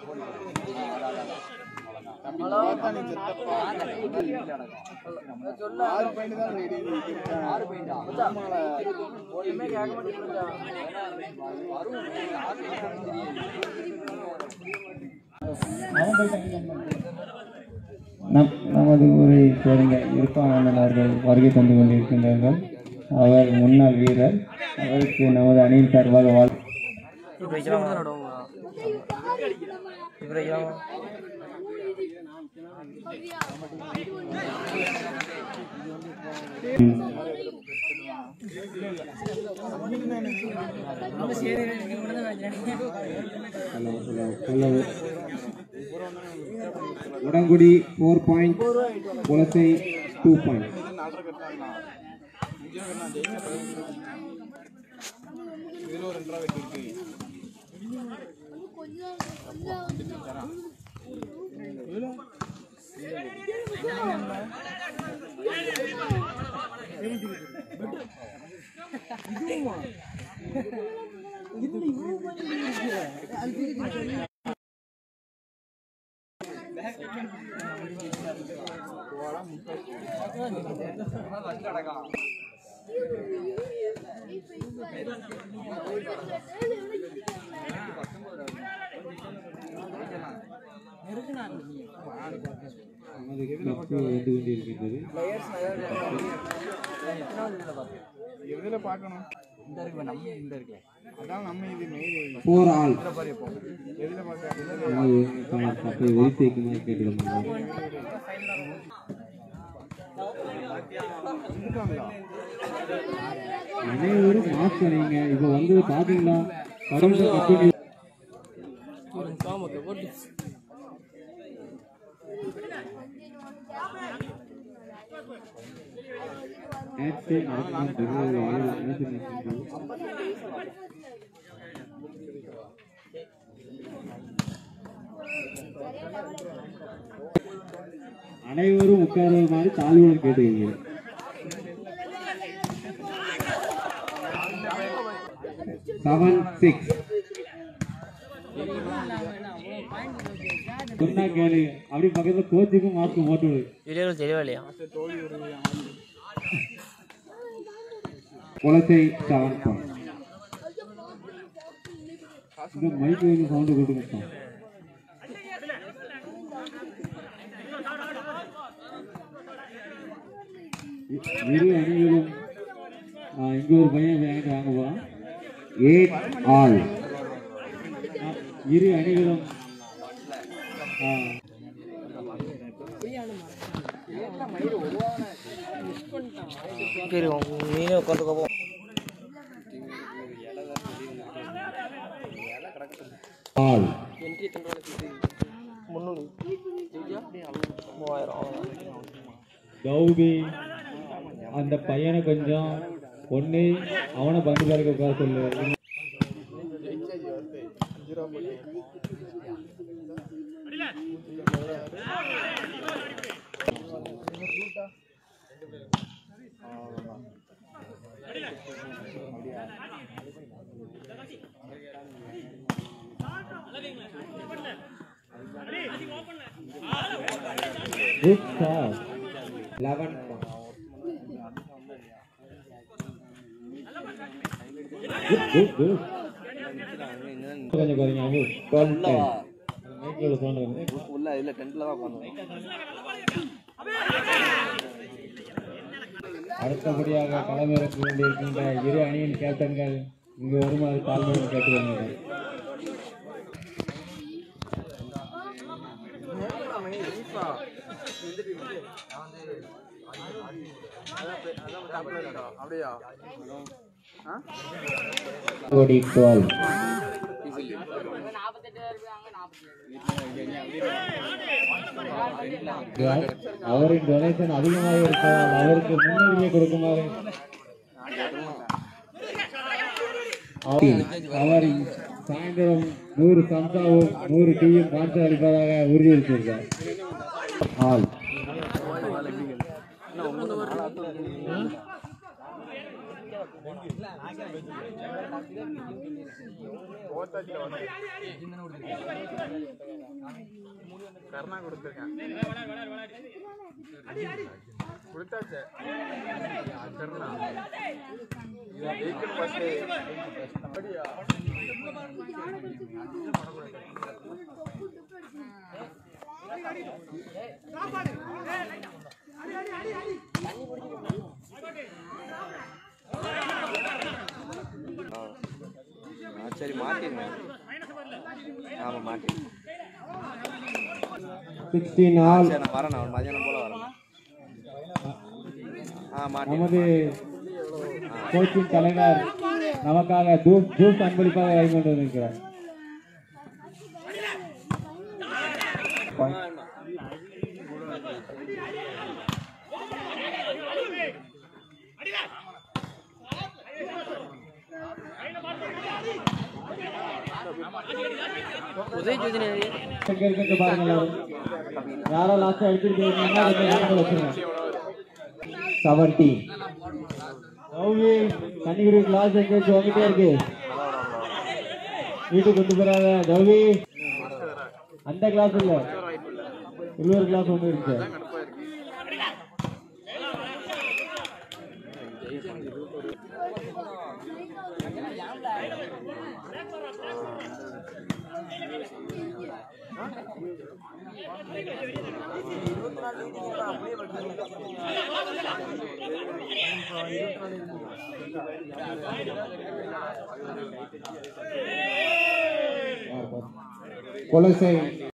நம் நமது ஊரை சேர்ந்த இருப்பானந்தன் அவர்கள் வருகை தந்து கொண்டிருக்கின்றார்கள் அவர் முன்னாள் வீரர் அவருக்கு நமது அணியின் சார்பாக வாழ் Udangudi four point Kulasai two point நமது கிளப்பு வந்து கொண்டிருக்கின்றது எதுல பார்க்கணும் இந்த இருக்கு நம்ம இந்த இருக்கு அதான் நம்ம இது மெயில் ஃபோர் ஆல் எதுல பார்க்க நமது கப்பை ஒழித்து வைக்குமாறு கேட்டுக்கொள்கிறோம் அனைவரும் மாஸ்க் அணிங்க இப்போ வந்து பாத்தீங்களா கடவுள் கப்பல் நேற்று நடக்கும் பெங்களூரு ஆளுநர் அனைத்து நிகழ்ச்சிகள் அனைவரும் உட்காருமாறு தாழ்வுடன் கேட்டுக்கிறேன் செவன் சிக்ஸ் சொன்னா கேளு அப்படி பக்கத்துல கோச்சுக்கும் மாஸ்க் போட்டு விடு. வீடியோவில் தெரியவில்லையா குலசை செவன் பாயிண்ட் இந்த மைக் வந்து சவுண்டு கொடுங்க இரு அணிகளும் ஆ, இங்க ஒரு பையன் வாங்கிட்டு வாங்க போறான் எயிட் ஆல் இரு அணிகளும் ஆ, சரி நீனே உட்காந்துக்கோ போ ஆல் முந்நூறு மூவாயிரம் அவ்வளோதான் கௌபி அந்த பையனை கொஞ்சம் ஒண்ணு அவனை பந்து பார்க்க உட்கார சொல்லு good shot eleven good good good கொஞ்சம் குறைங்க அவங்க டுவெல் டென் மைக்கில் சவுண்ட் வருது உள்ள இல்ல டென்ட்ல தான் உட்காந்து அடுத்தபடியாக களமிறக்க வேண்டியிருக்கின்ற இரு அணியின் கேப்டன்கள் இங்கு வருமாறு தாழ்மையுடன் கேட்டுக்கொள்கிறேன் அப்படியா கோடி டுவெல் அவரின் டொனேஷன் அதிகமாக இருப்பதால் அவருக்கு முன்னுரிமை கொடுக்குமாறு அவர் அவர் சாயந்தரம் நூறு சம்சாவும் நூறு டீயும் ஸ்பான்சர் அளிப்பதாக உறுதியளித்திருக்கார் ஆல் கருணா கொடுத்துருக்கேன் கொடுத்தாச்சு கருணா வெஹிக்கிள் பஸ் அப்படியா ஆ சரி மாட்டிருங்க ஆமாம் மாட்டி சிக்ஸ்டீன் ஆல் சரி நான் வரேன் நான் மதியானம் போல் வரேன் ஆ மாட்டி நமது கோச்சின் தலைவர் நமக்காக ஜூஸ் ஜூஸ் அன்பளிப்பாக வாங்கி கொண்டு வந்திருக்கிறார் உதவி ஜோதினி எங்க இருக்குன்னு பாருங்க எல்லாரும். யாரோ லாஸ்ட் அடிச்சிருக்கீங்கன்னா வச்சிருங்க செவன்டி ரவி கன்னிகுடி கிளாஸ் எங்க வாங்கிட்டே இருக்கு வீட்டுக்கு கொண்டு போறாங்க ரவி அந்த கிளாஸ் இல்ல இன்னொரு கிளாஸ் ஒண்ணு இருக்கு கொலசை